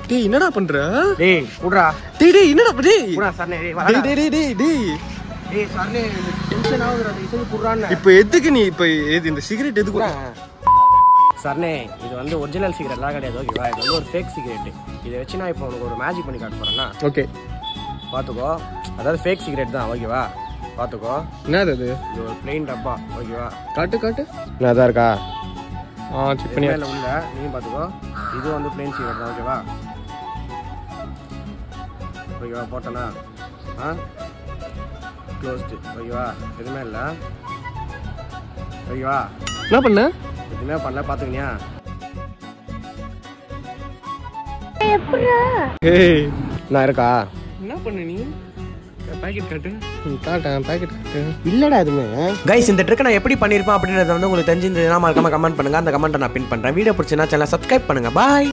டேய் என்னடா பண்ற டேய் குடுறா டேய் டேய் என்னடா ப- டேய் குடுறா சரணே டேய் டேய் வாடா டேய் டேய் டேய் டேய் டேய் சரணே டென்ஷன் ஆகுதுடா இது சொல்லி குடுறான்னு இப்போ எதுக்கு நீ இப்போ எது இந்த சிகரெட் எதுக்கு சரணே இது வந்து ஒரிஜினல் சிகரெட்லாம் கிடையாது ஓகேவா இது வந்து ஒரு ஃபேக் சிகரெட் இதை வச்சு நான் இப்போ உனக்கு ஒரு மேஜிக் பண்ணி காட்ட போறேன்னா ஓகே பார்த்துக்கோ அதாவது ஃபேக் சிகரெட் தான் ஓகேவா பார்த்துக்கோ என்னது அது இது ஒரு பிளெயின் டப்பா ஓகேவா காட்டு காட்டு அதான் இருக்கா ஆ செக் பண்ணி மேல உள்ள நீயும் பார்த்துக்கோ இது வந்து பிளெயின் சிகரெட் தான் ஓகேவா ஓகேவா போட்டனா ஆ க்ளோஸ்டு ஓகேவா எதுவுமே இல்லை ஓகேவா என்ன பண்ண எதுவுமே பண்ணல பார்த்துக்கினியா ஏய் நான் இருக்கா என்ன பண்ண நீ பாக்கெட் காட்டு காட்டேன் பாக்கெட் காட்டு இல்லடா எதுவுமே கைஸ் இந்த ட்ரிக் நான் எப்படி பண்ணிருப்பேன் அப்படின்றத வந்து உங்களுக்கு தெரிஞ்சிருந்ததுன்னா மறக்காம கமெண்ட் பண்ணுங்க அந்த கமெண்ட்டை நான் பின் பண்றேன் வீடியோ பிடிச்சினா சேனல் சப்ஸ்கிரைப் பண்ணுங்க பாய்